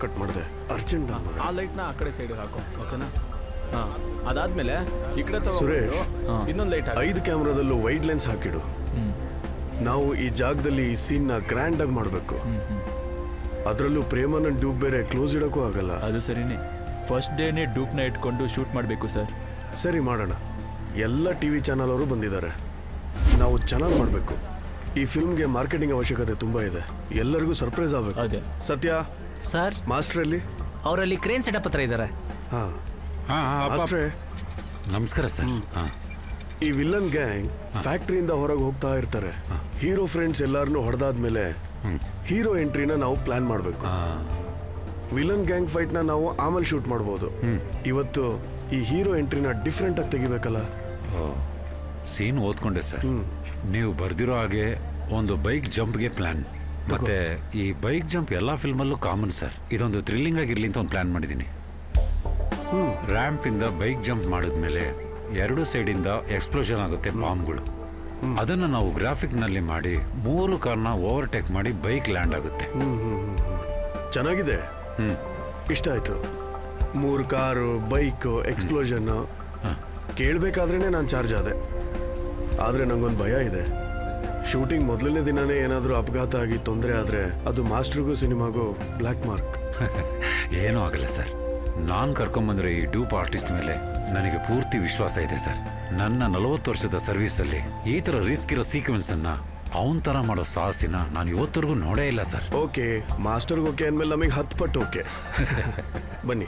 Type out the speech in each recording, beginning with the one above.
Cut ಮಾಡಿದೆ urgent ಆ ಲೈಟ್ನ ಆ ಕಡೆ ಸೈಡ್ಗೆ ಹಾಕು ಓಕೆನಾ ಹಾ ಅದಾದ್ಮೇಲೆ ಈ ಕಡೆ ತಗೊಂಡು ಸುರೇಶ್. ಇನ್ನೊಂದು ಲೈಟ್ ಹಾಕಿ ಐದು ಕ್ಯಾಮ್ರಾದಲ್ಲೂ ವೈಡ್ ಲೆನ್ಸ್ ಹಾಕಿಡು ನಾವು ಈ ಜಾಗದಲ್ಲಿ ಈ ಸೀನ್ನ ಗ್ರ್ಯಾಂಡ್ ಆಗಿ ಮಾಡಬೇಕು ಅದರಲ್ಲೂ ಪ್ರೇಮನ ಡ್ಯೂಬ್ ಬೇರೆ ಕ್ಲೋಸ್ ಇಡಕ್ಕೂ ಆಗಲ್ಲ ಅದು ಸರಿನೇ ಫಸ್ಟ್ ಡೇನೇ ಡೂಪ್ನ ಇಟ್ಕೊಂಡು ಶೂಟ್ ಮಾಡಬೇಕು ಸರ್ ಸರಿ ಮಾಡೋಣ ಎಲ್ಲ ಟಿ ವಿ ಚಾನಲ್ ಅವರು ಬಂದಿದ್ದಾರೆ ನಾವು ಚೆನ್ನಾಗಿ ಮಾಡಬೇಕು ಈ ಫಿಲ್ಮ್ಗೆ ಮಾರ್ಕೆಟಿಂಗ್ ಅವಶ್ಯಕತೆ ತುಂಬಾ ಇದೆ ಎಲ್ಲರಿಗೂ ಸರ್ಪ್ರೈಸ್ ಆಗಬೇಕು ಅದೇ ಸತ್ಯ ಸರ್ ಮಾಸ್ಟರ್ ಅಲ್ಲಿ ಅವರಲ್ಲಿ ಕ್ರೇನ್ ಸೆಟಪ್ ಹತ್ರ ಇದ್ದಾರೆ ಹಾ ಹಾ ಮಾಸ್ಟ್ರೇ ನಮಸ್ಕಾರ ಸರ್ ಹಾ ಈ ವಿಲ್ಲನ್ ಗ್ಯಾಂಗ್ ಫ್ಯಾಕ್ಟ್ರಿಯಿಂದ ಹೊರಗೆ ಹೋಗ್ತಾ ಇರ್ತಾರೆ ಹೀರೋ ಫ್ರೆಂಡ್ಸ್ ಎಲ್ಲಾರನ್ನು ಹೊಡೆದಾದ್ಮೇಲೆ ಹೀರೋ ಎಂಟ್ರಿನ ನಾವು ಪ್ಲಾನ್ ಮಾಡಬೇಕು ವಿಲನ್ ಗ್ಯಾಂಗ್ ಫೈಟ್ನ ನಾವು ಆಮೇಲೆ ಶೂಟ್ ಮಾಡ್ಬೋದು ಇವತ್ತು ಈ ಹೀರೋ ಎಂಟ್ರಿನ ಡಿಫ್ರೆಂಟ್ ಆಗಿ ತೆಗಿಬೇಕಲ್ಲ ಸೀನ್ ಓದ್ಕೊಂಡೆ ಸರ್ ನೀವು ಬರ್ದಿರೋ ಹಾಗೆ ಒಂದು ಬೈಕ್ ಜಂಪ್ಗೆ ಪ್ಲಾನ್ ಮತ್ತೆ ಈ ಬೈಕ್ ಜಂಪ್ ಎಲ್ಲ ಫಿಲ್ಮಲ್ಲೂ ಕಾಮನ್ ಸರ್ ಇದೊಂದು ಥ್ರಿಲ್ಲಿಂಗ್ ಆಗಿರ್ಲಿ ಅಂತ ಒಂದು ಪ್ಲಾನ್ ಮಾಡಿದ್ದೀನಿ ರ್ಯಾಂಪ್ ಇಂದ ಬೈಕ್ ಜಂಪ್ ಮಾಡಿದ್ಮೇಲೆ ಎರಡು ಸೈಡಿಂದ ಎಕ್ಸ್ಪ್ಲೋಷನ್ ಆಗುತ್ತೆ ಬಾಂಬ್ಗಳು ಅದನ್ನು ನಾವು ಗ್ರಾಫಿಕ್ ನಲ್ಲಿ ಮಾಡಿ ಮೂರು ಕಾರ್ನ ಓವರ್ಟೇಕ್ ಮಾಡಿ ಬೈಕ್ ಲ್ಯಾಂಡ್ ಆಗುತ್ತೆ ಚೆನ್ನಾಗಿದೆ ಹ್ಮ್ ಇಷ್ಟ ಆಯ್ತು ಮೂರು ಕಾರು ಬೈಕ್ ಎಕ್ಸ್ಪ್ಲೋಷನ್ ಕೇಳಬೇಕಾದ್ರೇನೆ ನಾನು ಚಾರ್ಜ್ ಆದೆ ಆದರೆ ನಂಗೊಂದು ಭಯ ಇದೆ ಶೂಟಿಂಗ್ ಮೊದಲನೇ ದಿನನೇ ಏನಾದರೂ ಅಪಘಾತ ಆಗಿ ತೊಂದರೆ ಆದರೆ ಅದು ಮಾಸ್ಟ್ರಿಗೂ ಸಿನಿಮಾಗೂ ಬ್ಲ್ಯಾಕ್ ಮಾರ್ಕ್ ಏನೂ ಆಗಲ್ಲ ಸರ್ ನಾನು ಕರ್ಕೊಂಬಂದ್ರೆ ಈ ಡೂಪ್ ಆರ್ಟಿಸ್ಟ್ ಮೇಲೆ ನನಗೆ ಪೂರ್ತಿ ವಿಶ್ವಾಸ ಇದೆ ಸರ್ ನನ್ನ ನಲವತ್ತು ವರ್ಷದ ಸರ್ವಿಸಲ್ಲಿ ಈ ಥರ ರಿಸ್ಕ್ ಇರೋ ಸೀಕ್ವೆನ್ಸ್ ಅನ್ನ ಅವನ ಥರ ಮಾಡೋ ಸಾಹಸಿನ ನಾನು ಇವತ್ತರೆಗೂ ನೋಡೇ ಇಲ್ಲ ಸರ್ ಓಕೆ ಮಾಸ್ಟರ್ಗೆ ಓಕೆ ಅಂದಮೇಲೆ ನಮಗೆ ಹತ್ತು ಪಟ್ಟು ಓಕೆ ಬನ್ನಿ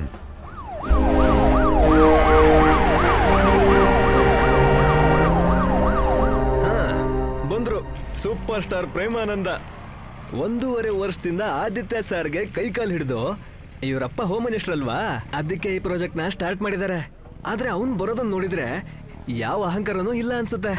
ಬಂದ್ರು ಸೂಪರ್ ಸ್ಟಾರ್ ಪ್ರೇಮಾನಂದ ಒಂದೂವರೆ ವರ್ಷದಿಂದ ಆದಿತ್ಯ ಸರ್ಗೆ ಕೈಕಾಲು ಹಿಡಿದು ಇವರಪ್ಪ ಹೋಮ್ ಮಿನಿಸ್ಟರ್ ಅಲ್ವಾ ಅದಕ್ಕೆ ಈ ಪ್ರಾಜೆಕ್ಟ್ ನ ಸ್ಟಾರ್ಟ್ ಮಾಡಿದ್ದಾರೆ ಆದ್ರೆ ಅವ್ನ್ ಬರೋದನ್ನ ನೋಡಿದ್ರೆ ಯಾವ ಅಹಂಕಾರನೂ ಇಲ್ಲ ಅನ್ಸುತ್ತೆ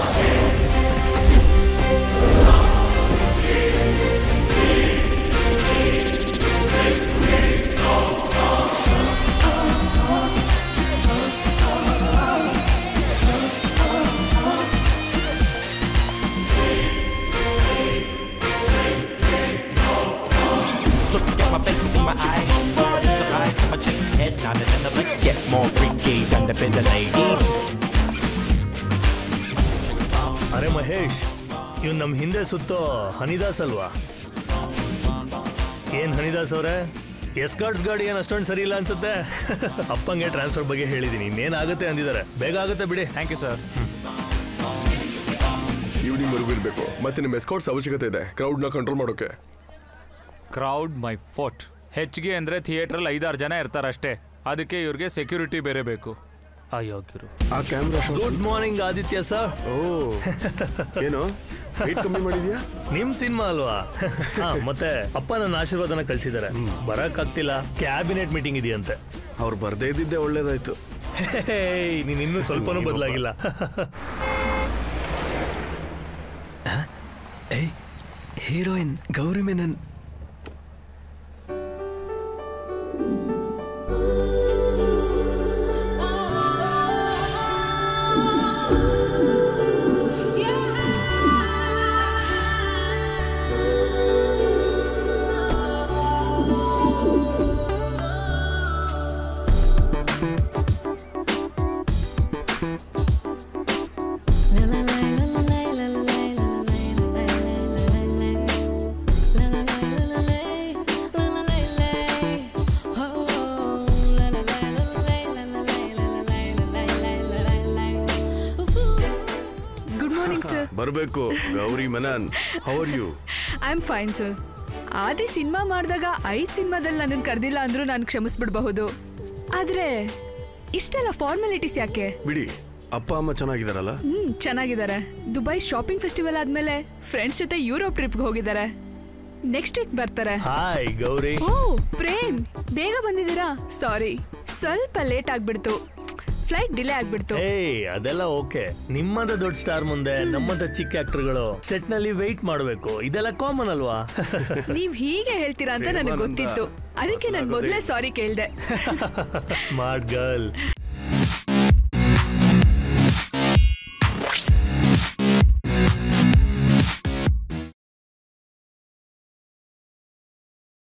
Look at my face, see my eyes. Surprise, my chick head nodded in the back. Get more freaky than the bigger lady. ಅರೆ ಮಹೇಶ್ ಇವ್ ನಮ್ ಹಿಂದೆ ಸುತ್ತೋ ಹನಿದಾಸ್ ಅಲ್ವಾ ಏನ್ ಹನಿದಾಸ್ ಅವ್ರೆ ಎಸ್ಕಾರ್ಟ್ಸ್ ಗಾಡಿ ಏನ್ ಅಷ್ಟೊಂದು ಸರಿ ಇಲ್ಲ ಅನ್ಸುತ್ತೆ ಅಪ್ಪಂಗೆ ಟ್ರಾನ್ಸ್ಫರ್ ಬಗ್ಗೆ ಹೇಳಿದೀನಿ ಇನ್ನೇನಾಗುತ್ತೆ ಅಂದಿದ್ದಾರೆ ಬೇಗ ಆಗುತ್ತೆ ಬಿಡಿ ಥ್ಯಾಂಕ್ ಯು ಸರ್ ಈವ್ನಿಂಗ್ ವರೆಗೂ ಇರಬೇಕು ಮತ್ತೆ ನಿಮ್ಮ ಎಸ್ಕಾಟ್ಸ್ ಅವಶ್ಯಕತೆ ಇದೆ ಕ್ರೌಡ್ನ ಕಂಟ್ರೋಲ್ ಮಾಡೋಕೆ ಕ್ರೌಡ್ ಮೈ ಫೋಟ್ ಹೆಚ್ಚಿಗೆ ಅಂದರೆ ಥಿಯೇಟ್ರಲ್ಲಿ ಐದಾರು ಜನ ಇರ್ತಾರಷ್ಟೇ ಅದಕ್ಕೆ ಇವ್ರಿಗೆ ಸೆಕ್ಯೂರಿಟಿ ಬೇರೆ ಬೇಕು ಅಯೋಗ್ಯರು ಆ camera good morning Aditya sir ಓ ಏನು ವೆಯ್ಟ್ ಕಮ್ಮಿ ಮಾಡಿದ್ಯಾ ನಿಮ್ ಸಿನಿಮಾ ಅಲ್ವಾ ಹಾ, ಮತ್ತೆ ಅಪ್ಪ ನನ್ನ ಆಶೀರ್ವಾದನ ಕಳ್ಸಿದ್ದಾರೆ ಬರಕ್ ಆಗ್ತಿಲ್ಲ ಕ್ಯಾಬಿನೆಟ್ ಮೀಟಿಂಗ್ ಇದೆಯಂತೆ ಅವ್ರು ಬರ್ದೇ ಇದ್ದಿದ್ದೆ ಒಳ್ಳೇದಾಯ್ತು ಹೇಯ್, ನೀನ್ ಇನ್ನೂ ಸ್ವಲ್ಪನೂ ಬದಲಾಗಿಲ್ಲ ಏಯ್ heroine Gauri Menon good morning sir ಬರಬೇಕು Gauri Menon how are you I am fine sir Aadi cinema ಮಾಡಿದಾಗ ಐದು ಸಿನಿಮಾದಲ್ಲಿ ನನ್ನನ್ನು ಕರೆದಿಲ್ಲ ಅಂದ್ರೂ ನಾನು ಕ್ಷಮಿಸ್ಬಿಡ್ಬಹುದು ಆದ್ರೆ ಇಷ್ಟೆಲ್ಲ ಫಾರ್ಮಾಲಿಟೀಸ್ ಯಾಕೆ ಬಿಡಿ ಅಪ್ಪ ಅಮ್ಮ ಚೆನ್ನಾಗಿದಾರಲ್ಲ ಹ್ಮ್ ಚೆನ್ನಾಗಿದ್ದಾರೆ ದುಬೈ ಶಾಪಿಂಗ್ ಫೆಸ್ಟಿವಲ್ ಆದ್ಮೇಲೆ ಫ್ರೆಂಡ್ಸ್ ಜೊತೆ ಯುರೋಪ್ ಟ್ರಿಪ್ಗೆ ಹೋಗಿದ್ದಾರೆ ನೆಕ್ಸ್ಟ್ ವೀಕ್ ಬರ್ತಾರೆ ಹಾಯ್ ಗೌರಿ ಓ ಪ್ರೇಮ್ ಬೇಗ ಬಂದಿದ್ದೀರಾ ಸಾರಿ ಸ್ವಲ್ಪ ಲೇಟ್ ಆಗ್ಬಿಡ್ತು ಫ್ಲೈಟ್ ಡಿಲೇ ಆಗ್ಬಿಡ್ತು ಏಯ್ ಅದೆಲ್ಲ ಓಕೆ ನಿಮ್ಮಂತ ದೊಡ್ಡ ಸ್ಟಾರ್ ಮುಂದೆ ನಮ್ಮಂತ ಚಿಕ್ಕ ಆಕ್ಟರ್ಗಳು ಸೆಟ್ ನಲ್ಲಿ ವೆಯ್ಟ್ ಮಾಡಬೇಕು ಇದೆಲ್ಲ ಕಾಮನ್ ಅಲ್ವಾ ನೀವ್ ಹೀಗೆ ಹೇಳ್ತೀರಾ ಅಂತ ನನಗೆ ಗೊತ್ತಿತ್ತು ಅದಕ್ಕೆ ನಾನು ಮೊದಲೇ ಸಾರಿ ಕೇಳ್ದೆ ಸ್ಮಾರ್ಟ್ ಗರ್ಲ್